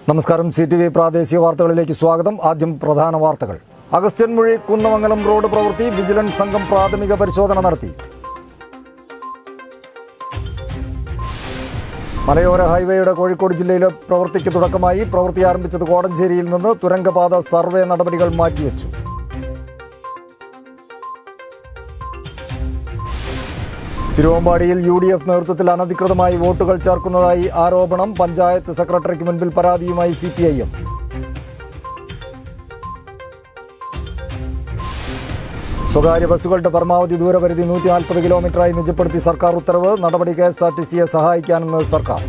നമസ്കാരം C T V പ്രാദേശിക വാർത്തകളിലേക്ക് സ്വാഗതം ആദ്യം പ്രധാന വാർത്തകൾ അഗസ്ത്യൻമൊഴി കുന്നമംഗലം റോഡ് പ്രവൃത്തി വിജിലൻസ് സംഘം പ്രാഥമിക പരിശോധന നടത്തി മലയോര ഹൈവേയുടെ കോഴിക്കോട് ജില്ലയിലെ പ്രവൃത്തിക്ക് തുടക്കമായി പ്രവൃത്തി ആരംഭിച്ചത് കോടഞ്ചേരിയിൽ നിന്ന് തുരങ്കപാത സർവേ നടപടികൾ മാറ്റിവെച്ചു തിരുവമ്പാടിയിൽ യു ഡി എഫ് നേതൃത്വത്തിൽ അനധികൃതമായി വോട്ടുകൾ ചേർക്കുന്നതായി ആരോപണം പഞ്ചായത്ത് സെക്രട്ടറിക്ക് മുൻപിൽ പരാതിയുമായി സി പി ഐ എം സ്വകാര്യ ബസ്സുകളുടെ പരമാവധി ദൂരപരിധി നൂറ്റി നാൽപ്പത് കിലോമീറ്ററായി നിജപ്പെടുത്തി സർക്കാർ ഉത്തരവ് നടപടി കെ എസ് ആർ ടി സിയെ സഹായിക്കാനെന്ന് സർക്കാർ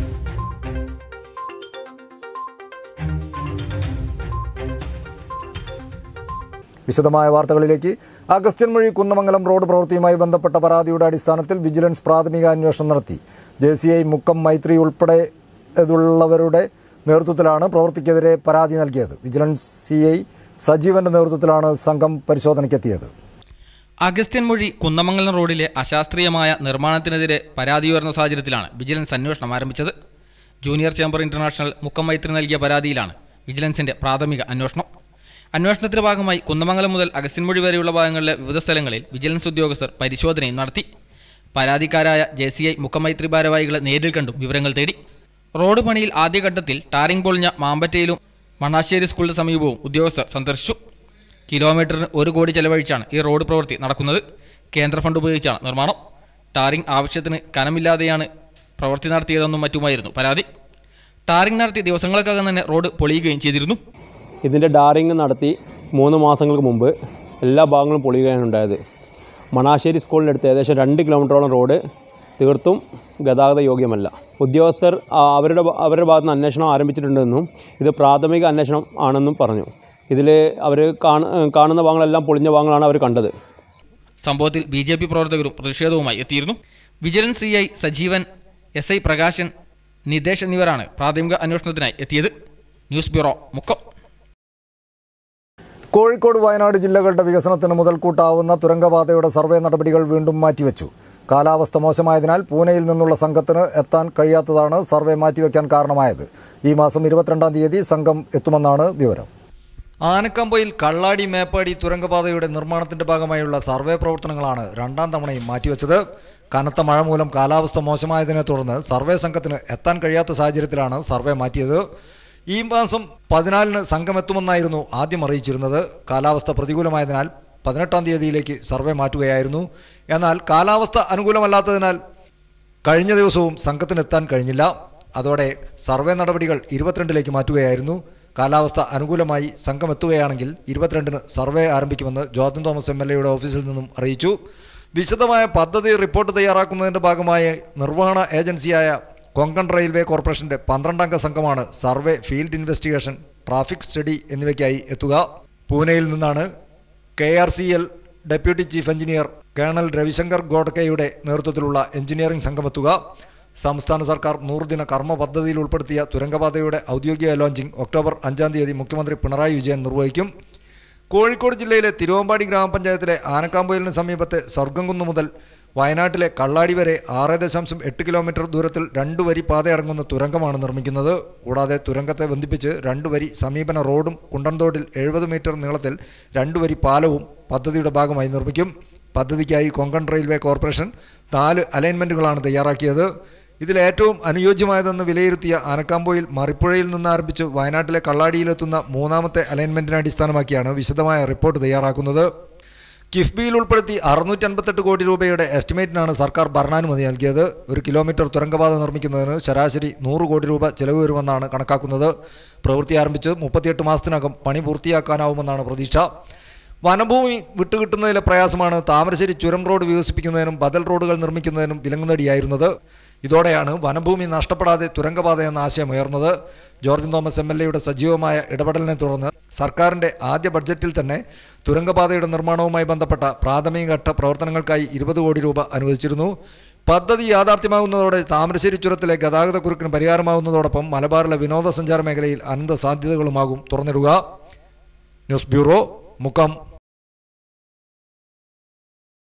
വിശദമായ വാർത്തകളിലേക്ക് അഗസ്ത്യൻമൊഴി കുന്നമംഗലം റോഡ് പ്രവൃത്തിയുമായി ബന്ധപ്പെട്ട പരാതിയുടെ അടിസ്ഥാനത്തിൽ വിജിലൻസ് പ്രാഥമിക അന്വേഷണം നടത്തി J C I Mukkam Maithri ഉൾപ്പെടെ ഉള്ളവരുടെ നേതൃത്വത്തിലാണ് പ്രവൃത്തിക്കെതിരെ പരാതി നൽകിയത് വിജിലൻസ് സി ഐ സജീവന്റെ നേതൃത്വത്തിലാണ് സംഘം പരിശോധനയ്ക്കെത്തിയത് അഗസ്ത്യൻ മൊഴി കുന്നമംഗലം റോഡിലെ അശാസ്ത്രീയമായ നിർമ്മാണത്തിനെതിരെ പരാതി ഉയർന്ന സാഹചര്യത്തിലാണ് വിജിലൻസ് അന്വേഷണം ആരംഭിച്ചത് junior chamber international Mukkam Maithri നൽകിയ പരാതിയിലാണ് വിജിലൻസിന്റെ പ്രാഥമിക അന്വേഷണം അന്വേഷണത്തിന്റെ ഭാഗമായി കുന്നമംഗലം മുതൽ അഗസ്ത്യൻമൊഴി വരെയുള്ള ഭാഗങ്ങളിലെ വിവിധ സ്ഥലങ്ങളിൽ വിജിലൻസ് ഉദ്യോഗസ്ഥർ പരിശോധനയും നടത്തി പരാതിക്കാരായ ജെ സി ഐ മുഖമൈത്രി ഭാരവാഹികളെ നേരിൽ കണ്ടും വിവരങ്ങൾ തേടി റോഡ് പണിയിൽ ആദ്യഘട്ടത്തിൽ ടാറിംഗ് പൊളിഞ്ഞ മാമ്പറ്റയിലും മണ്ണാശ്ശേരി സ്കൂളിന് സമീപവും ഉദ്യോഗസ്ഥർ സന്ദർശിച്ചു കിലോമീറ്ററിന് ഒരു കോടി ചെലവഴിച്ചാണ് ഈ റോഡ് പ്രവൃത്തി നടക്കുന്നത് കേന്ദ്ര ഫണ്ട് ഉപയോഗിച്ചാണ് നിർമ്മാണം ടാറിംഗ് ആവശ്യത്തിന് കനമില്ലാതെയാണ് പ്രവൃത്തി നടത്തിയതെന്നും മറ്റുമായിരുന്നു പരാതി ടാറിംഗ് നടത്തിയ ദിവസങ്ങൾക്കകം തന്നെ റോഡ് പൊളിയുകയും ചെയ്തിരുന്നു ഇതിൻ്റെ ഡാറിങ് നടത്തി മൂന്ന് മാസങ്ങൾക്ക് മുമ്പ് എല്ലാ ഭാഗങ്ങളും പൊളിയുകയാണ് ഉണ്ടായത് മണാശ്ശേരി സ്കൂളിനടുത്ത് ഏകദേശം രണ്ട് കിലോമീറ്ററോളം റോഡ് തീർത്തും ഗതാഗത യോഗ്യമല്ല ഉദ്യോഗസ്ഥർ ആ, അവരുടെ ഭ- അവരുടെ ഭാഗത്ത് നിന്ന് അന്വേഷണം ആരംഭിച്ചിട്ടുണ്ടെന്നും ഇത് പ്രാഥമിക അന്വേഷണം ആണെന്നും പറഞ്ഞു ഇതിൽ അവർ കാണുന്ന ഭാഗങ്ങളെല്ലാം പൊളിഞ്ഞ ഭാഗങ്ങളാണ് അവർ കണ്ടത് സംഭവത്തിൽ ബി ജെ പി പ്രവർത്തകരും പ്രതിഷേധവുമായി എത്തിയിരുന്നു vigilance C I Sajeevan S I Prakashan Nithesh എന്നിവരാണ് പ്രാഥമിക അന്വേഷണത്തിനായി എത്തിയത് ന്യൂസ് ബ്യൂറോ മുക്കം കോഴിക്കോട് വയനാട് ജില്ലകളുടെ വികസനത്തിന് മുതൽക്കൂട്ടാവുന്ന തുരങ്കപാതയുടെ സർവേ നടപടികൾ വീണ്ടും മാറ്റിവെച്ചു കാലാവസ്ഥ മോശമായതിനാൽ പൂനെയിൽ നിന്നുള്ള സംഘത്തിന് എത്താൻ കഴിയാത്തതാണ് സർവേ മാറ്റിവെക്കാൻ കാരണമായത് ഈ മാസം ഇരുപത്തിരണ്ടാം തീയതി സംഘം എത്തുമെന്നാണ് വിവരം ആനക്കമ്പയിൽ കള്ളാടി മേപ്പാടി തുരങ്കപാതയുടെ നിർമ്മാണത്തിന്റെ ഭാഗമായുള്ള സർവേ പ്രവർത്തനങ്ങളാണ് രണ്ടാം തവണയും മാറ്റിവെച്ചത് കനത്ത മഴ മൂലം കാലാവസ്ഥ മോശമായതിനെ തുടർന്ന് സർവേ സംഘത്തിന് എത്താൻ കഴിയാത്ത സാഹചര്യത്തിലാണ് സർവേ മാറ്റിയത് ഈ മാസം പതിനാലിന് സംഘം എത്തുമെന്നായിരുന്നു ആദ്യം അറിയിച്ചിരുന്നത് കാലാവസ്ഥ പ്രതികൂലമായതിനാൽ പതിനെട്ടാം തീയതിയിലേക്ക് സർവേ മാറ്റുകയായിരുന്നു എന്നാൽ കാലാവസ്ഥ അനുകൂലമല്ലാത്തതിനാൽ കഴിഞ്ഞ ദിവസവും സംഘത്തിനെത്താൻ കഴിഞ്ഞില്ല അതോടെ സർവേ നടപടികൾ ഇരുപത്തിരണ്ടിലേക്ക് മാറ്റുകയായിരുന്നു കാലാവസ്ഥ അനുകൂലമായി സംഘം എത്തുകയാണെങ്കിൽ ഇരുപത്തിരണ്ടിന് സർവേ ആരംഭിക്കുമെന്ന് ജോർജൻ തോമസ് എം എൽ എയുടെ ഓഫീസിൽ നിന്നും അറിയിച്ചു വിശദമായ പദ്ധതി റിപ്പോർട്ട് തയ്യാറാക്കുന്നതിൻ്റെ ഭാഗമായി നിർവഹണ ഏജൻസിയായ കൊങ്കൺ റെയിൽവേ കോർപ്പറേഷൻ്റെ പന്ത്രണ്ടംഗ സംഘമാണ് survey field investigation traffic study എന്നിവയ്ക്കായി എത്തുക പൂനെയിൽ നിന്നാണ് K R C L deputy chief engineer colonel Ravishankar ഗോഡ്കെയുടെ നേതൃത്വത്തിലുള്ള എഞ്ചിനീയറിംഗ് സംഘമെത്തുക സംസ്ഥാന സർക്കാർ നൂറുദിന കർമ്മ പദ്ധതിയിൽ ഉൾപ്പെടുത്തിയ തുരങ്കപാതയുടെ ഔദ്യോഗിക ലോഞ്ചിംഗ് ഒക്ടോബർ അഞ്ചാം തീയതി മുഖ്യമന്ത്രി പിണറായി വിജയൻ നിർവഹിക്കും കോഴിക്കോട് ജില്ലയിലെ തിരുവമ്പാടി ഗ്രാമപഞ്ചായത്തിലെ ആനക്കാമ്പൊയിലിന് സമീപത്തെ സ്വർഗംകുന്ന് മുതൽ വയനാട്ടിലെ കള്ളാടി വരെ ആറ് ദശാംശം എട്ട് കിലോമീറ്റർ ദൂരത്തിൽ രണ്ടു വരി പാതയടങ്ങുന്ന തുരങ്കമാണ് നിർമ്മിക്കുന്നത് കൂടാതെ തുരങ്കത്തെ ബന്ധിപ്പിച്ച് രണ്ടു വരി സമീപന റോഡും കുണ്ടൻതോട്ടിൽ എഴുപത് മീറ്റർ നീളത്തിൽ രണ്ടു വരി പാലവും പദ്ധതിയുടെ ഭാഗമായി നിർമ്മിക്കും പദ്ധതിക്കായി കൊങ്കൺ റെയിൽവേ കോർപ്പറേഷൻ നാല് അലൈൻമെൻറ്റുകളാണ് തയ്യാറാക്കിയത് ഇതിൽ ഏറ്റവും അനുയോജ്യമായതെന്ന് വിലയിരുത്തിയ ആനക്കാമ്പോയിൽ മറിപ്പുഴയിൽ നിന്ന് ആരംഭിച്ച് വയനാട്ടിലെ കള്ളാടിയിലെത്തുന്ന മൂന്നാമത്തെ അലൈൻമെൻറ്റിനെ അടിസ്ഥാനമാക്കിയാണ് വിശദമായ റിപ്പോർട്ട് തയ്യാറാക്കുന്നത് കിഫ്ബിയിൽ ഉൾപ്പെടുത്തി അറുന്നൂറ്റി അൻപത്തെട്ട് കോടി രൂപയുടെ എസ്റ്റിമേറ്റിനാണ് സർക്കാർ ഭരണാനുമതി നൽകിയത് ഒരു കിലോമീറ്റർ തുരങ്കപാത നിർമ്മിക്കുന്നതിന് ശരാശരി നൂറ് കോടി രൂപ ചെലവ് വരുമെന്നാണ് കണക്കാക്കുന്നത് പ്രവൃത്തി ആരംഭിച്ച് മുപ്പത്തിയെട്ട് മാസത്തിനകം പണി പൂർത്തിയാക്കാനാവുമെന്നാണ് പ്രതീക്ഷ വനഭൂമി വിട്ടുകിട്ടുന്നതിലെ പ്രയാസമാണ് താമരശ്ശേരി ചുരം റോഡ് വികസിപ്പിക്കുന്നതിനും ബദൽ റോഡുകൾ നിർമ്മിക്കുന്നതിനും വിലങ്ങുനടിയായിരുന്നത് ഇതോടെയാണ് വനഭൂമി നഷ്ടപ്പെടാതെ തുരങ്കപാത എന്ന ആശയം ഉയർന്നത് ജോർജ് തോമസ് എം എൽ എയുടെ സജീവമായ ഇടപെടലിനെ തുടർന്ന് സർക്കാരിൻ്റെ ആദ്യ ബഡ്ജറ്റിൽ തന്നെ തുരങ്കപാതയുടെ നിർമ്മാണവുമായി ബന്ധപ്പെട്ട പ്രാഥമിക ഘട്ട പ്രവർത്തനങ്ങൾക്കായി ഇരുപത് കോടി രൂപ അനുവദിച്ചിരുന്നു പദ്ധതി യാഥാർത്ഥ്യമാകുന്നതോടെ താമരശ്ശേരി ചുരത്തിലെ ഗതാഗതക്കുരുക്കിന് പരിഹാരമാകുന്നതോടൊപ്പം മലബാറിലെ വിനോദസഞ്ചാര മേഖലയിൽ അനന്ത സാധ്യതകളുമാകും തുറന്നിടുക ന്യൂസ് ബ്യൂറോ മുക്കം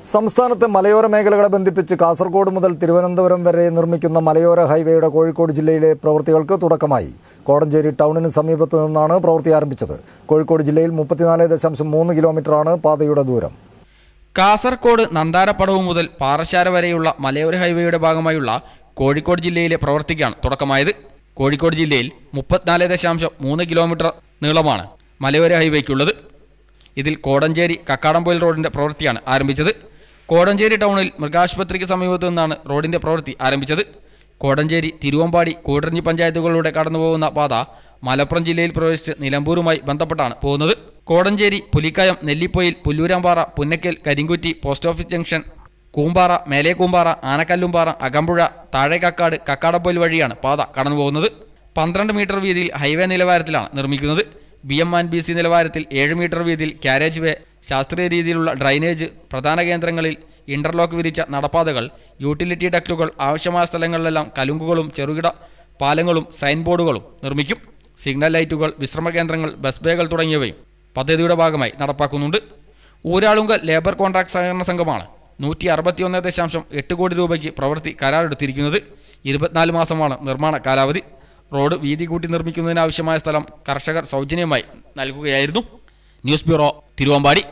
സംസ്ഥാനത്തെ മലയോര മേഖലകളെ ബന്ധിപ്പിച്ച് കാസർഗോഡ് മുതൽ തിരുവനന്തപുരം വരെ നിർമ്മിക്കുന്ന മലയോര ഹൈവേയുടെ കോഴിക്കോട് ജില്ലയിലെ പ്രവൃത്തികൾക്ക് തുടക്കമായി കോടഞ്ചേരി ടൗണിന് സമീപത്ത് നിന്നാണ് പ്രവൃത്തി ആരംഭിച്ചത് കോഴിക്കോട് ജില്ലയിൽ മുപ്പത്തിനാല് ദശാംശം മൂന്ന് കിലോമീറ്ററാണ് പാതയുടെ ദൂരം കാസർകോട് നന്താരപ്പടവ് മുതൽ പാറശാല വരെയുള്ള മലയോര ഹൈവേയുടെ ഭാഗമായുള്ള കോഴിക്കോട് ജില്ലയിലെ പ്രവൃത്തിക്കാണ് തുടക്കമായത് കോഴിക്കോട് ജില്ലയിൽ മുപ്പത്തിനാല് ദശാംശം മൂന്ന് കിലോമീറ്റർ നീളമാണ് മലയോര ഹൈവേക്കുള്ളത് ഇതിൽ കോടഞ്ചേരി കക്കാടംപൊയിൽ റോഡിന്റെ പ്രവൃത്തിയാണ് ആരംഭിച്ചത് കോടഞ്ചേരി ടൗണിൽ മൃഗാശുപത്രിക്ക് സമീപത്തു നിന്നാണ് റോഡിന്റെ പ്രവൃത്തി ആരംഭിച്ചത് കോടഞ്ചേരി തിരുവമ്പാടി കൂടരഞ്ഞി പഞ്ചായത്തുകളിലൂടെ കടന്നുപോകുന്ന പാത മലപ്പുറം ജില്ലയിൽ പ്രവേശിച്ച് നിലമ്പൂരുമായി ബന്ധപ്പെട്ടാണ് പോകുന്നത് Kodenchery Pulikkayam Nellipoyil Pullurampara Punnakkal Karinkutty post office junction Koombara മേലെ കൂമ്പാറ ആനക്കല്ലുംപാറ അകമ്പുഴ താഴേക്കക്കാട് കക്കാടപ്പൊയിൽ വഴിയാണ് പാത കടന്നുപോകുന്നത് പന്ത്രണ്ട് മീറ്റർ വീതിയിൽ ഹൈവേ നിലവാരത്തിലാണ് നിർമ്മിക്കുന്നത് B M and B C നിലവാരത്തിൽ ഏഴ് മീറ്റർ വീതിയിൽ കാരേജ് വേ ശാസ്ത്രീയ രീതിയിലുള്ള ഡ്രൈനേജ് പ്രധാന കേന്ദ്രങ്ങളിൽ ഇന്റർലോക്ക് വിരിച്ച നടപ്പാതകൾ യൂട്ടിലിറ്റി ഡക്റ്റുകൾ ആവശ്യമായ സ്ഥലങ്ങളിലെല്ലാം കലുങ്കുകളും ചെറുകിട പാലങ്ങളും സൈൻ ബോർഡുകളും നിർമ്മിക്കും സിഗ്നൽ ലൈറ്റുകൾ വിശ്രമ കേന്ദ്രങ്ങൾ ബസ് ബേകൾ തുടങ്ങിയവയും പദ്ധതിയുടെ ഭാഗമായി നടപ്പാക്കുന്നുണ്ട് ഊരാളുങ്കൽ ലേബർ കോൺട്രാക്ട് സഹകരണ സംഘമാണ് നൂറ്റി അറുപത്തിയൊന്ന് ദശാംശം എട്ട് കോടി രൂപയ്ക്ക് പ്രവൃത്തി കരാറെടുത്തിരിക്കുന്നത് ഇരുപത്തിനാല് മാസമാണ് നിർമ്മാണ കാലാവധി റോഡ് വീതി കൂട്ടി നിർമ്മിക്കുന്നതിനാവശ്യമായ സ്ഥലം കർഷകർ സൗജന്യമായി നൽകുകയായിരുന്നു ന്യൂസ് ബ്യൂറോ തിരുവമ്പാടി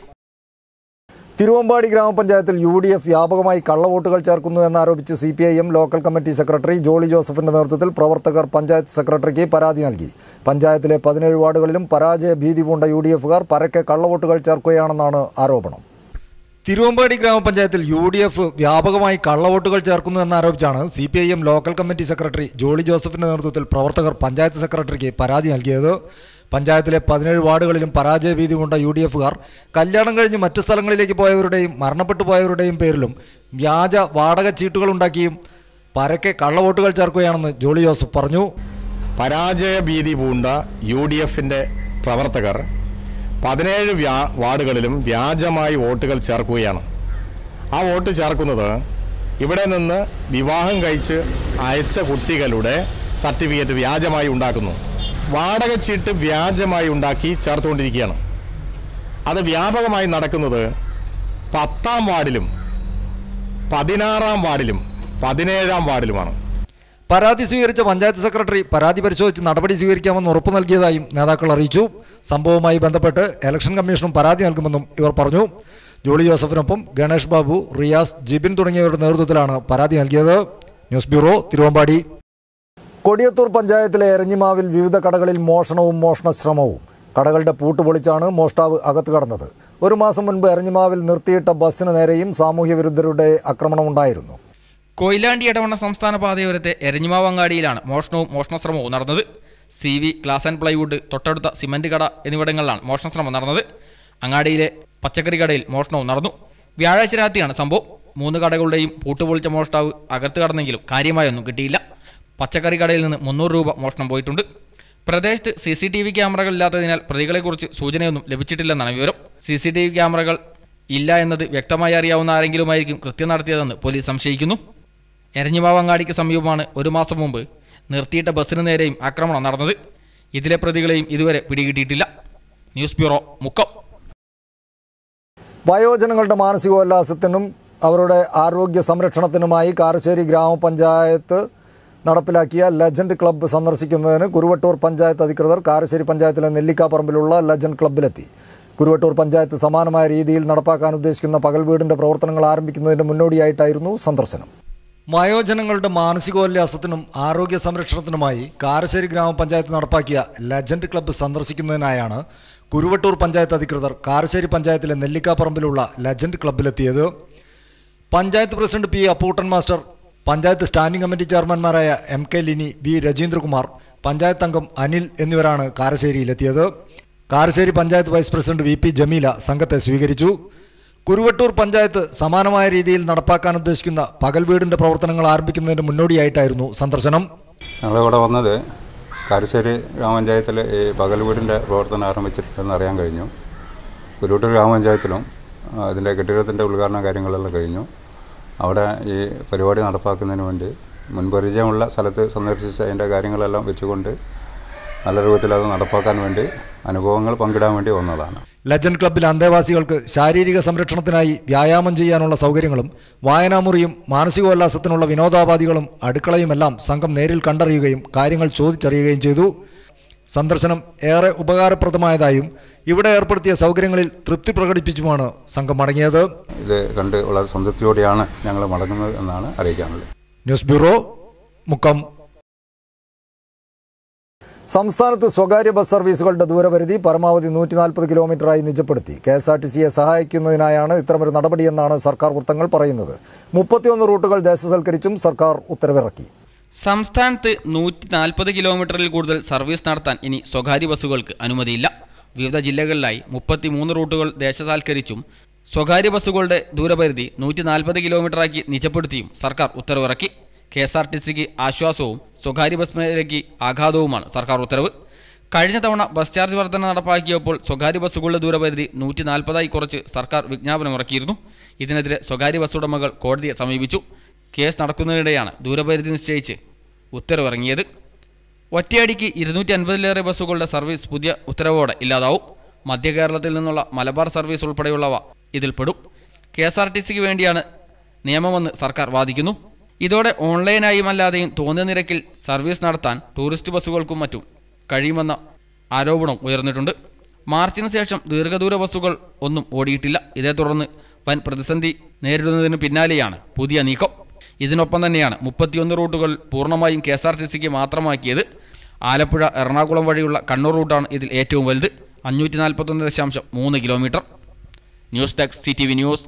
തിരുവമ്പാടി ഗ്രാമപഞ്ചായത്തിൽ യു ഡി എഫ് വ്യാപകമായി കള്ളവോട്ടുകൾ ചേർക്കുന്നു എന്നാരോപിച്ച് C P I M local committee secretary Jolly ജോസഫിന്റെ നേതൃത്വത്തിൽ പ്രവർത്തകർ പഞ്ചായത്ത് സെക്രട്ടറിക്ക് പരാതി നൽകി പഞ്ചായത്തിലെ പതിനേഴ് വാർഡുകളിലും പരാജയ ഭീതി പൂണ്ട യു ഡി എഫുകാർ പരക്കെ കള്ളവോട്ടുകൾ ചേർക്കുകയാണെന്നാണ് ആരോപണം തിരുവമ്പാടി ഗ്രാമപഞ്ചായത്തിൽ യു ഡി എഫ് വ്യാപകമായി കള്ളവോട്ടുകൾ ചേർക്കുന്നു എന്നാരോപിച്ചാണ് C P I M local committee secretary Jolly ജോസഫിന്റെ നേതൃത്വത്തിൽ പ്രവർത്തകർ പഞ്ചായത്ത് സെക്രട്ടറിക്ക് പരാതി നൽകിയത് പഞ്ചായത്തിലെ പതിനേഴ് വാർഡുകളിലും പരാജയ ഭീതി കൊണ്ട യു ഡി എഫുകാർ കല്യാണം കഴിഞ്ഞ് മറ്റു സ്ഥലങ്ങളിലേക്ക് പോയവരുടെയും മരണപ്പെട്ടു പോയവരുടെയും പേരിലും വ്യാജ വാടക ചീട്ടുകൾ ഉണ്ടാക്കിയും പരക്കെ കള്ളവോട്ടുകൾ ചേർക്കുകയാണെന്ന് ജോളി ജോസഫ് പറഞ്ഞു പരാജയ ഭീതി പൂണ്ട യു ഡി എഫിൻ്റെ പ്രവർത്തകർ പതിനേഴ് വ്യാ വാർഡുകളിലും വ്യാജമായി വോട്ടുകൾ ചേർക്കുകയാണ് ആ വോട്ട് ചേർക്കുന്നത് ഇവിടെ നിന്ന് വിവാഹം കഴിച്ച് അയച്ച കുട്ടികളുടെ സർട്ടിഫിക്കറ്റ് വ്യാജമായി ഉണ്ടാക്കുന്നു വാടക ചീട്ട് വ്യാജമായി ഉണ്ടാക്കി ചേർത്തുകൊണ്ടിരിക്കുകയാണ് അത് വ്യാപകമായി നടക്കുന്നത് പത്താം വാർഡിലും പതിനാറാം വാർഡിലും പതിനേഴാം വാർഡിലുമാണ് പരാതി സ്വീകരിച്ച പഞ്ചായത്ത് സെക്രട്ടറി പരാതി പരിശോധിച്ച് നടപടി സ്വീകരിക്കാമെന്ന് ഉറപ്പു നൽകിയതായും നേതാക്കൾ അറിയിച്ചു സംഭവവുമായി ബന്ധപ്പെട്ട് ഇലക്ഷൻ കമ്മീഷനും പരാതി നൽകുമെന്നും ഇവർ പറഞ്ഞു ജോളി ജോസഫിനൊപ്പം ഗണേഷ് ബാബു റിയാസ് ജിബിൻ തുടങ്ങിയവരുടെ നേതൃത്വത്തിലാണ് പരാതി നൽകിയത് ന്യൂസ് ബ്യൂറോ തിരുവമ്പാടി കൊടിയത്തൂർ പഞ്ചായത്തിലെ എരഞ്ഞിമാവിൽ വിവിധ കടകളിൽ മോഷണവും മോഷണശ്രമവും കടകളുടെ പൂട്ട് പൊളിച്ചാണ് മോഷ്ടാവ് അകത്ത് കടന്നത് ഒരു മാസം മുൻപ് എരഞ്ഞിമാവിൽ നിർത്തിയിട്ട ബസ്സിന് നേരെയും സാമൂഹ്യ വിരുദ്ധരുടെ ആക്രമണമുണ്ടായിരുന്നു കൊയിലാണ്ടി ഇടവണ്ണ സംസ്ഥാന പാതയോരത്തെ എരഞ്ഞിമാവ് അങ്ങാടിയിലാണ് മോഷണവും മോഷണശ്രമവും നടന്നത് C V glass and plywood തൊട്ടടുത്ത സിമന്റ് കട എന്നിവിടങ്ങളിലാണ് മോഷണശ്രമം നടന്നത് അങ്ങാടിയിലെ പച്ചക്കറി കടയിൽ മോഷണവും നടന്നു വ്യാഴാഴ്ച രാത്രിയാണ് സംഭവം മൂന്ന് കടകളുടെയും പൂട്ടുപൊളിച്ച മോഷ്ടാവ് അകത്ത് കടന്നെങ്കിലും കാര്യമായൊന്നും കിട്ടിയില്ല പച്ചക്കറി കടയിൽ നിന്ന് മുന്നൂറ് രൂപ മോഷണം പോയിട്ടുണ്ട് പ്രദേശത്ത് സി സി ടി വി ക്യാമറകൾ ഇല്ലാത്തതിനാൽ പ്രതികളെക്കുറിച്ച് സൂചനയൊന്നും ലഭിച്ചിട്ടില്ലെന്നാണ് വിവരം സി സി ടി വി ക്യാമറകൾ ഇല്ല എന്നത് വ്യക്തമായി അറിയാവുന്ന ആരെങ്കിലുമായിരിക്കും കൃത്യം നടത്തിയതെന്ന് പോലീസ് സംശയിക്കുന്നു എരഞ്ഞിമാവ് അങ്ങാടിക്ക് സമീപമാണ് ഒരു മാസം മുമ്പ് നിർത്തിയിട്ട ബസ്സിന് നേരെയും ആക്രമണം നടന്നത് ഇതിലെ പ്രതികളെയും ഇതുവരെ പിടികിട്ടിയിട്ടില്ല ന്യൂസ് ബ്യൂറോ മുക്കം വയോജനങ്ങളുടെ മാനസികോല്ലാസത്തിനും അവരുടെ ആരോഗ്യ സംരക്ഷണത്തിനുമായി കാരശ്ശേരി ഗ്രാമപഞ്ചായത്ത് നടപ്പിലാക്കിയ ലെജൻഡ് ക്ലബ്ബ് സന്ദർശിക്കുന്നതിന് കുരുവട്ടൂർ പഞ്ചായത്ത് അധികൃതർ കാരശ്ശേരി പഞ്ചായത്തിലെ നെല്ലിക്കാപ്പറമ്പിലുള്ള ലെജൻഡ് ക്ലബ്ബിലെത്തി കുരുവട്ടൂർ പഞ്ചായത്ത് സമാനമായ രീതിയിൽ നടപ്പാക്കാൻ ഉദ്ദേശിക്കുന്ന പകൽ വീടിന്റെ പ്രവർത്തനങ്ങൾ ആരംഭിക്കുന്നതിന് മുന്നോടിയായിട്ടായിരുന്നു സന്ദർശനം വയോജനങ്ങളുടെ മാനസികോല്ലാസത്തിനും ആരോഗ്യ സംരക്ഷണത്തിനുമായി കാരശ്ശേരി ഗ്രാമപഞ്ചായത്ത് നടപ്പാക്കിയ ലെജൻഡ് ക്ലബ്ബ് സന്ദർശിക്കുന്നതിനായാണ് കുരുവട്ടൂർ പഞ്ചായത്ത് അധികൃതർ കാരശ്ശേരി പഞ്ചായത്തിലെ നെല്ലിക്കാപ്പറമ്പിലുള്ള ലെജൻഡ് ക്ലബ്ബിലെത്തിയത് panchayat president P Apputtan master panchayat standing committee ചെയർമാൻമാരായ M K Lini V Rajeendrakumar panchayat അംഗം അനിൽ എന്നിവരാണ് കാരശ്ശേരിയിലെത്തിയത് Karassery panchayat vice president V P Jameela സംഘത്തെ സ്വീകരിച്ചു കുരുവട്ടൂർ പഞ്ചായത്ത് സമാനമായ രീതിയിൽ നടപ്പാക്കാൻ ഉദ്ദേശിക്കുന്ന പകൽ വീടിന്റെ പ്രവർത്തനങ്ങൾ ആരംഭിക്കുന്നതിന് മുന്നോടിയായിട്ടായിരുന്നു സന്ദർശനം ഞങ്ങളിവിടെ വന്നത് കാരശ്ശേരി ഗ്രാമപഞ്ചായത്തിൽ ഈ പകൽ വീടിൻ്റെ പ്രവർത്തനം ആരംഭിച്ചിട്ടുണ്ടെന്ന് അറിയാൻ കഴിഞ്ഞു കുരുവട്ടൂർ ഗ്രാമപഞ്ചായത്തിലും ആ, ഇതിൻ്റെ കെട്ടിടത്തിൻ്റെ ഉദ്ഘാടന കാര്യങ്ങളെല്ലാം കഴിഞ്ഞു അവിടെ ഈ പരിപാടി നടപ്പാക്കുന്നതിന് വേണ്ടി മുൻപരിചയമുള്ള സ്ഥലത്ത് സന്ദർശിച്ച് അതിൻ്റെ കാര്യങ്ങളെല്ലാം വെച്ചുകൊണ്ട് നല്ല രൂപത്തിൽ അത് നടപ്പാക്കാൻ വേണ്ടി അനുഭവങ്ങൾ പങ്കിടാൻ വേണ്ടി വന്നതാണ് ലെജൻഡ് ക്ലബ്ബിലെ അന്തേവാസികൾക്ക് ശാരീരിക സംരക്ഷണത്തിനായി വ്യായാമം ചെയ്യാനുള്ള സൗകര്യങ്ങളും വായനാമുറിയും മാനസികോല്ലാസത്തിനുള്ള വിനോദോപാധികളും അടുക്കളയുമെല്ലാം സംഘം നേരിൽ കണ്ടറിയുകയും കാര്യങ്ങൾ ചോദിച്ചറിയുകയും ചെയ്തു സന്ദർശനം ഏറെ ഉപകാരപ്രദമായതായും ഇവിടെ ഏർപ്പെടുത്തിയ സൗകര്യങ്ങളിൽ തൃപ്തി പ്രകടിപ്പിച്ചുമാണ് സംഘം മടങ്ങിയത് ഇത് കണ്ട് വളരെ സംതൃപ്തിയോടെയാണ് ഞങ്ങൾ മടങ്ങുന്നത് എന്നാണ് അറിയിക്കാനുള്ളത് ന്യൂസ് ബ്യൂറോ മുക്കം സംസ്ഥാനത്ത് സ്വകാര്യ ബസ് സർവീസുകളുടെ ദൂരപരിധി പരമാവധി നൂറ്റി നാൽപ്പത് കിലോമീറ്ററായി നിജപ്പെടുത്തി കെ എസ് ആർ ടി സിയെ സഹായിക്കുന്നതിനായാണ് ഇത്തരമൊരു നടപടിയെന്നാണ് സർക്കാർ വൃത്തങ്ങൾ പറയുന്നത് മുപ്പത്തിയൊന്ന് റൂട്ടുകൾ ദേശസൽക്കരിച്ചും സർക്കാർ ഉത്തരവിറക്കി സംസ്ഥാനത്ത് നൂറ്റി നാൽപ്പത് കിലോമീറ്ററിൽ കൂടുതൽ സർവീസ് നടത്താൻ ഇനി സ്വകാര്യ ബസ്സുകൾക്ക് അനുമതിയില്ല വിവിധ ജില്ലകളിലായി മുപ്പത്തിമൂന്ന് റൂട്ടുകൾ ദേശസാൽക്കരിച്ചും സ്വകാര്യ ബസ്സുകളുടെ ദൂരപരിധി നൂറ്റി നാൽപ്പത് കിലോമീറ്ററാക്കി നിജപ്പെടുത്തിയും സർക്കാർ ഉത്തരവിറക്കി കെ എസ് ആർ ടി സിക്ക് ആശ്വാസവും സ്വകാര്യ ബസ് മേഖലയ്ക്ക് ആഘാതവുമാണ് സർക്കാർ ഉത്തരവ് കഴിഞ്ഞ തവണ ബസ് ചാർജ് വർധന നടപ്പാക്കിയപ്പോൾ സ്വകാര്യ ബസ്സുകളുടെ ദൂരപരിധി നൂറ്റി നാൽപ്പതായി കുറച്ച് സർക്കാർ വിജ്ഞാപനമിറക്കിയിരുന്നു ഇതിനെതിരെ സ്വകാര്യ ബസ് ഉടമകൾ കോടതിയെ സമീപിച്ചു കേസ് നടക്കുന്നതിനിടെയാണ് ദൂരപരിധി നിശ്ചയിച്ച് ഉത്തരവിറങ്ങിയത് ഒറ്റയടിക്ക് ഇരുന്നൂറ്റി അൻപതിലേറെ ബസ്സുകളുടെ സർവീസ് പുതിയ ഉത്തരവോടെ ഇല്ലാതാവും മധ്യ കേരളത്തിൽ നിന്നുള്ള മലബാർ സർവീസ് ഉൾപ്പെടെയുള്ളവ ഇതിൽപ്പെടും കെ എസ് ആർ ടി സിക്ക് വേണ്ടിയാണ് നിയമമെന്ന് സർക്കാർ വാദിക്കുന്നു ഇതോടെ ഓൺലൈനായും അല്ലാതെയും തോന്നിയ നിരക്കിൽ സർവീസ് നടത്താൻ ടൂറിസ്റ്റ് ബസ്സുകൾക്കും മറ്റും കഴിയുമെന്ന ആരോപണം ഉയർന്നിട്ടുണ്ട് മാർച്ചിന് ശേഷം ദീർഘദൂര ബസ്സുകൾ ഒന്നും ഓടിയിട്ടില്ല ഇതേ തുടർന്ന് വൻ പ്രതിസന്ധി നേരിടുന്നതിന് പിന്നാലെയാണ് പുതിയ നീക്കം ഇതിനൊപ്പം തന്നെയാണ് മുപ്പത്തിയൊന്ന് റൂട്ടുകൾ പൂർണ്ണമായും കെ എസ് ആർ ടി സിക്ക് മാത്രമാക്കിയത് ആലപ്പുഴ എറണാകുളം വഴിയുള്ള കണ്ണൂർ റൂട്ടാണ് ഇതിൽ ഏറ്റവും വലുത് അഞ്ഞൂറ്റി നാൽപ്പത്തൊന്ന് ദശാംശം മൂന്ന് kilometre news desk C T V news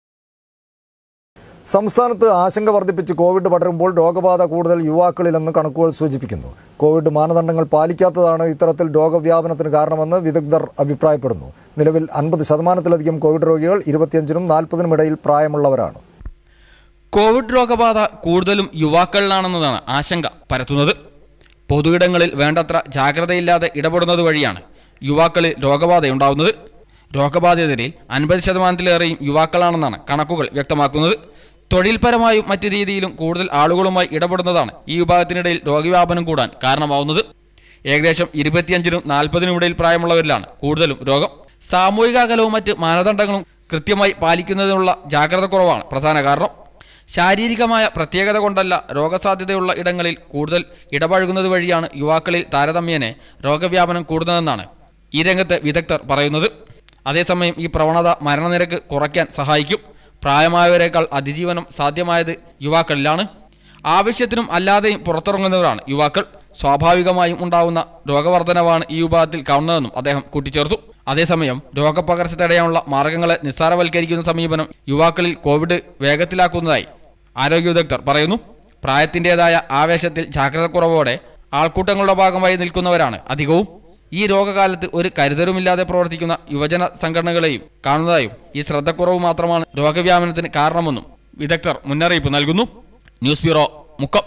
സംസ്ഥാനത്ത് ആശങ്ക വർദ്ധിപ്പിച്ച് കോവിഡ് പടരുമ്പോൾ രോഗബാധ കൂടുതൽ യുവാക്കളിലെന്ന് കണക്കുകൾ സൂചിപ്പിക്കുന്നു കോവിഡ് മാനദണ്ഡങ്ങൾ പാലിക്കാത്തതാണ് ഇത്തരത്തിൽ രോഗവ്യാപനത്തിന് കാരണമെന്ന് വിദഗ്ധർ അഭിപ്രായപ്പെടുന്നു നിലവിൽ അൻപത് ശതമാനത്തിലധികം കോവിഡ് രോഗികൾ ഇരുപത്തിയഞ്ചിനും നാൽപ്പതിനും ഇടയിൽ പ്രായമുള്ളവരാണ് കോവിഡ് രോഗബാധ കൂടുതലും യുവാക്കളിലാണെന്നതാണ് ആശങ്ക പരത്തുന്നത് പൊതുയിടങ്ങളിൽ വേണ്ടത്ര ജാഗ്രതയില്ലാതെ ഇടപെടുന്നത് വഴിയാണ് യുവാക്കളിൽ രോഗബാധയുണ്ടാവുന്നത് രോഗബാധിതരിൽ അൻപത് ശതമാനത്തിലേറെയും യുവാക്കളാണെന്നാണ് കണക്കുകൾ വ്യക്തമാക്കുന്നത് തൊഴിൽപരമായും മറ്റു രീതിയിലും കൂടുതൽ ആളുകളുമായി ഇടപെടുന്നതാണ് ഈ വിഭാഗത്തിനിടയിൽ രോഗവ്യാപനം കൂടാൻ കാരണമാവുന്നത് ഏകദേശം ഇരുപത്തിയഞ്ചിനും നാൽപ്പതിനും ഇടയിൽ പ്രായമുള്ളവരിലാണ് കൂടുതലും രോഗം സാമൂഹിക അകലവും മറ്റ് മാനദണ്ഡങ്ങളും കൃത്യമായി പാലിക്കുന്നതിനുള്ള ജാഗ്രത കുറവാണ് പ്രധാന കാരണം ശാരീരികമായ പ്രത്യേകത കൊണ്ടല്ല രോഗസാധ്യതയുള്ള ഇടങ്ങളിൽ കൂടുതൽ ഇടപഴകുന്നത് വഴിയാണ് യുവാക്കളിൽ താരതമ്യേന രോഗവ്യാപനം കൂടുന്നതെന്നാണ് ഈ രംഗത്ത് വിദഗ്ധർ പറയുന്നത് അതേസമയം ഈ പ്രവണത മരണനിരക്ക് കുറയ്ക്കാൻ സഹായിക്കും പ്രായമായവരെക്കാൾ അതിജീവനം സാധ്യമായത് യുവാക്കളിലാണ് ആവശ്യത്തിനും അല്ലാതെയും പുറത്തിറങ്ങുന്നവരാണ് യുവാക്കൾ സ്വാഭാവികമായും ഉണ്ടാവുന്ന രോഗവർദ്ധനവാണ് ഈ വിഭാഗത്തിൽ കാണുന്നതെന്നും അദ്ദേഹം കൂട്ടിച്ചേർത്തു അതേസമയം രോഗപകർച്ച തടയാനുള്ള മാർഗങ്ങളെ നിസ്സാരവൽക്കരിക്കുന്ന സമീപനം യുവാക്കളിൽ കോവിഡ് വേഗത്തിലാക്കുന്നതായി ആരോഗ്യ വിദഗ്ധർ പറയുന്നു പ്രായത്തിൻ്റെതായ ആവേശത്തിൽ ജാഗ്രതക്കുറവോടെ ആൾക്കൂട്ടങ്ങളുടെ ഭാഗമായി നിൽക്കുന്നവരാണ് അധികവും ഈ രോഗകാലത്ത് ഒരു കരുതലുമില്ലാതെ പ്രവർത്തിക്കുന്ന യുവജന സംഘടനകളെയും കാണുന്നതായും ഈ ശ്രദ്ധക്കുറവ് മാത്രമാണ് രോഗവ്യാപനത്തിന് കാരണമെന്നും വിദഗ്ധർ മുന്നറിയിപ്പ് നൽകുന്നു ന്യൂസ് ബ്യൂറോ മുക്കം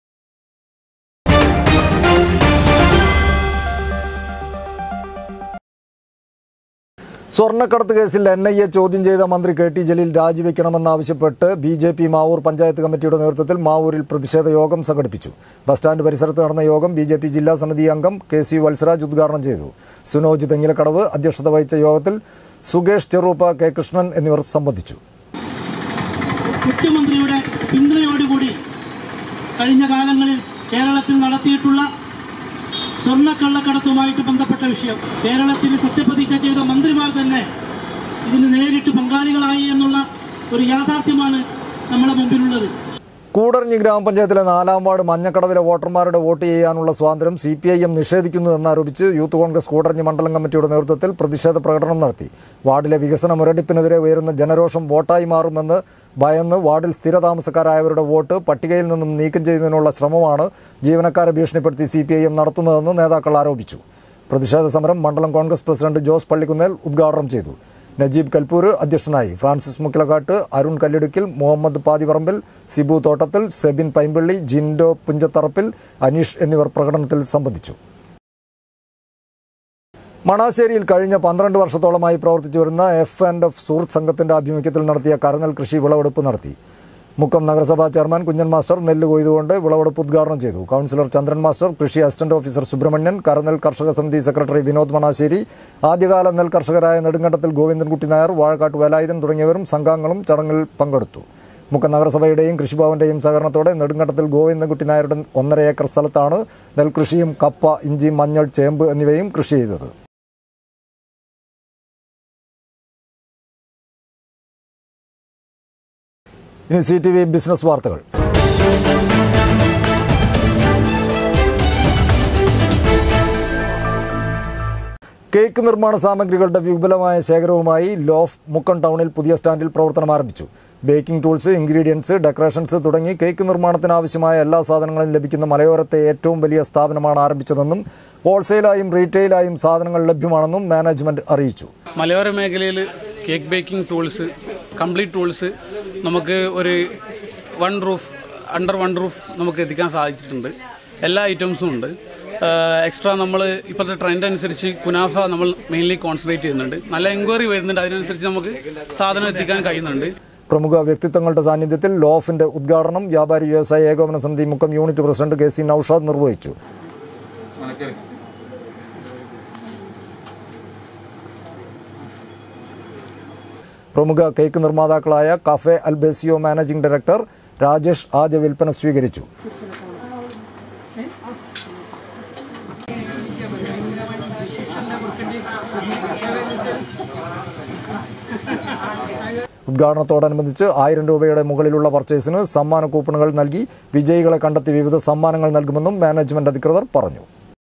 സ്വർണ്ണക്കടത്ത് കേസിൽ എൻ ഐ എ ചോദ്യം ചെയ്ത മന്ത്രി കെ ടി ജലീൽ രാജിവെക്കണമെന്നാവശ്യപ്പെട്ട് B J P Mavoor panchayat കമ്മിറ്റിയുടെ നേതൃത്വത്തിൽ മാവൂരിൽ പ്രതിഷേധ യോഗം സംഘടിപ്പിച്ചു ബസ് സ്റ്റാൻഡ് പരിസരത്ത് നടന്ന യോഗം ബി ജെ പി ജില്ലാ സമിതി അംഗം കെ സി വത്സരാജ് ഉദ്ഘാടനം ചെയ്തു സുനോജ് തെങ്ങിലക്കടവ് അധ്യക്ഷത വഹിച്ച യോഗത്തിൽ സുകേഷ് ചെറൂപ്പ കെ കൃഷ്ണൻ എന്നിവർ സംബന്ധിച്ചു മുഖ്യമന്ത്രിയുടെ പിന്തുണയോടുകൂടി കഴിഞ്ഞ കാലങ്ങളിൽ കേരളത്തിൽ നടത്തിയിട്ടുള്ള സ്വർണ്ണക്കള്ളക്കടത്തുമായിട്ട് ബന്ധപ്പെട്ട വിഷയം കേരളത്തിൽ സത്യപ്രതിജ്ഞ ചെയ്ത മന്ത്രിമാർ തന്നെ ഇതിന് നേരിട്ട് പങ്കാളികളായി എന്നുള്ള ഒരു യാഥാർത്ഥ്യമാണ് നമ്മുടെ മുമ്പിലുള്ളത് കൂടരഞ്ഞി ഗ്രാമപഞ്ചായത്തിലെ നാലാം വാർഡ് മഞ്ഞക്കടവിലെ വോട്ടർമാരുടെ വോട്ട് ചെയ്യാനുള്ള സ്വാതന്ത്ര്യം സി പി ഐ എം നിഷേധിക്കുന്നു എന്നാരോപിച്ച് യൂത്ത് കോൺഗ്രസ് കൂടരഞ്ഞി മണ്ഡലം കമ്മിറ്റിയുടെ നേതൃത്വത്തിൽ പ്രതിഷേധ പ്രകടനം നടത്തി വാർഡിലെ വികസന മുരടിപ്പിനെതിരെ ഉയരുന്ന ജനരോഷം വോട്ടായി മാറുമെന്ന് ഭയന്ന് വാർഡിൽ സ്ഥിരതാമസക്കാരായവരുടെ വോട്ട് പട്ടികയിൽ നിന്നും നീക്കം ചെയ്യുന്നതിനുള്ള ശ്രമമാണ് ജീവനക്കാരെ ഭീഷണിപ്പെടുത്തി സി പി ഐ എം നടത്തുന്നതെന്ന് നേതാക്കൾ ആരോപിച്ചു പ്രതിഷേധ സമരം മണ്ഡലം കോൺഗ്രസ് പ്രസിഡന്റ് ജോസ് പള്ളിക്കുന്നേൽ ഉദ്ഘാടനം ചെയ്തു നജീബ് കൽപൂർ അധ്യക്ഷനായി ഫ്രാൻസിസ് മുക്കിലക്കാട്ട് അരുൺ കല്ലിടുക്കിൽ മുഹമ്മദ് പാതിപറമ്പിൽ സിബു തോട്ടത്തിൽ സെബിൻ പൈമ്പള്ളി ജിൻഡോ പുഞ്ചത്തറപ്പിൽ അനീഷ് എന്നിവർ പ്രകടനത്തിൽ സംബന്ധിച്ചു മണാശ്ശേരിയിൽ കഴിഞ്ഞ പന്ത്രണ്ട് വർഷത്തോളമായി പ്രവർത്തിച്ചു വരുന്ന എഫ് ആൻഡ് എഫ് സുഹൃത്ത് സംഘത്തിന്റെ ആഭിമുഖ്യത്തിൽ നടത്തിയ കരനെൽ കൃഷി വിളവെടുപ്പ് നടത്തി മുക്കം നഗരസഭാ ചെയർമാൻ കുഞ്ഞൻ മാസ്റ്റർ നെല്ല് കൊയ്തുകൊണ്ട് വിളവെടുപ്പ് ഉദ്ഘാടനം ചെയ്തു കൗൺസിലർ ചന്ദ്രൻ മാസ്റ്റർ കൃഷി അസിസ്റ്റന്റ് ഓഫീസർ സുബ്രഹ്മണ്യൻ കരനെൽ കർഷക സമിതി സെക്രട്ടറി വിനോദ് മണാശ്ശേരി ആദ്യകാല നെൽ കർഷകരായ നെടുങ്കണ്ടത്തിൽ ഗോവിന്ദൻകുട്ടി നായർ വാഴക്കാട്ട് വേലായുധൻ തുടങ്ങിയവരും സംഘാംഗങ്ങളും ചടങ്ങിൽ പങ്കെടുത്തു മുക്കം നഗരസഭയുടെയും കൃഷിഭവന്റെയും സഹകരണത്തോടെ നെടുങ്കണ്ടത്തിൽ ഗോവിന്ദൻകുട്ടി നായരുടെ ഒന്നര ഏക്കർ സ്ഥലത്താണ് നെൽകൃഷിയും കപ്പ ഇഞ്ചി മഞ്ഞൾ ചേമ്പ് എന്നിവയും കൃഷി ചെയ്തത് ഇനി സി ടി വി ബിസിനസ് വാർത്തകൾ കേക്ക് നിർമ്മാണ സാമഗ്രികളുടെ വിപുലമായ ശേഖരവുമായി ലോഫ് മുക്കം ടൗണിൽ പുതിയ സ്റ്റാൻഡിൽ പ്രവർത്തനം ആരംഭിച്ചു ബേക്കിംഗ് ടൂൾസ് ഇൻഗ്രീഡിയൻസ് ഡെക്കറേഷൻസ് തുടങ്ങി കേക്ക് നിർമ്മാണത്തിന് ആവശ്യമായ എല്ലാ സാധനങ്ങളും ലഭിക്കുന്ന മലയോരത്തെ ഏറ്റവും വലിയ സ്ഥാപനമാണ് ആരംഭിച്ചതെന്നും ഹോൾസെയിലായും റീറ്റെയിലായും സാധനങ്ങൾ ലഭ്യമാണെന്നും മാനേജ്മെന്റ് അറിയിച്ചു മലയോര മേഖലയിൽ cake baking tools complete tools നമുക്ക് ഒരു one roof under one roof നമുക്ക് എത്തിക്കാൻ സാധിച്ചിട്ടുണ്ട് എല്ലാ ഐറ്റംസും ഉണ്ട് എക്സ്ട്രാ നമ്മൾ ഇപ്പോഴത്തെ ട്രെൻഡ് അനുസരിച്ച് കുനാഫ നമ്മൾ മെയിൻലി കോൺസെൻട്രേറ്റ് ചെയ്യുന്നുണ്ട് നല്ല എൻക്വയറി വരുന്നുണ്ട് അതിനനുസരിച്ച് നമുക്ക് സാധനം എത്തിക്കാൻ കഴിയുന്നുണ്ട് പ്രമുഖ വ്യക്തിത്വങ്ങളുടെ സാന്നിധ്യത്തിൽ ലോഫിന്റെ ഉദ്ഘാടനം വ്യാപാരി വ്യവസായ ഏകോപന സമിതി Mukkam unit president K C Noushad നിർവഹിച്ചു പ്രമുഖ കേക്ക് നിർമ്മാതാക്കളായ cafe Albesio managing director Rajesh ആദ്യ വിൽപ്പന സ്വീകരിച്ചു ഉദ്ഘാടനത്തോടനുബന്ധിച്ച് ആയിരം രൂപയുടെ മുകളിലുള്ള പർച്ചേസിന് സമ്മാന കൂപ്പണുകൾ നൽകി വിജയികളെ കണ്ടെത്തി വിവിധ സമ്മാനങ്ങൾ നൽകുമെന്നും മാനേജ്മെന്റ് അധികൃതർ പറഞ്ഞു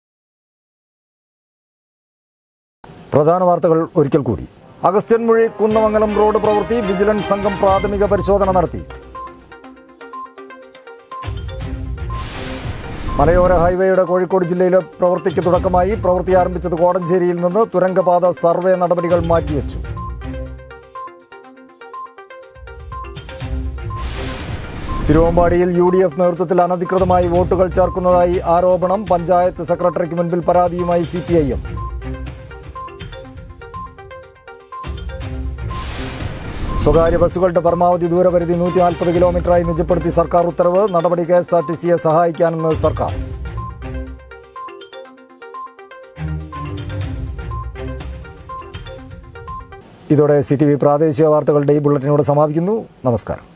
പ്രധാന വാർത്തകൾ ഒരിക്കൽ കൂടി അഗസ്ത്യൻമൊഴി കുന്നമംഗലം റോഡ് പ്രവൃത്തി വിജിലൻസ് സംഘം പ്രാഥമിക പരിശോധന നടത്തി മലയോര ഹൈവേയുടെ കോഴിക്കോട് ജില്ലയിലെ പ്രവൃത്തിക്ക് തുടക്കമായി പ്രവൃത്തി ആരംഭിച്ചത് കോടഞ്ചേരിയിൽ നിന്ന് തുരങ്കപാത സർവേ നടപടികൾ മാറ്റിവെച്ചു തിരുവമ്പാടിയിൽ യു ഡി എഫ് നേതൃത്വത്തിൽ അനധികൃതമായി വോട്ടുകൾ ചേർക്കുന്നതായി ആരോപണം പഞ്ചായത്ത് സെക്രട്ടറിക്ക് മുൻപിൽ പരാതിയുമായി സി പി ഐ എം സ്വകാര്യ ബസ്സുകളുടെ പരമാവധി ദൂരപരിധി നൂറ്റി നാൽപ്പത് കിലോമീറ്ററായി നിജപ്പെടുത്തി സർക്കാർ ഉത്തരവ് നടപടി കെ എസ് ആർ ടി സിയെ സഹായിക്കാനെന്ന് സർക്കാർ ഇതോടെ സി ടി വി പ്രാദേശിക വാർത്തകളുടെ ഈ ബുള്ളറ്റിനോട് സമാപിക്കുന്നു നമസ്കാരം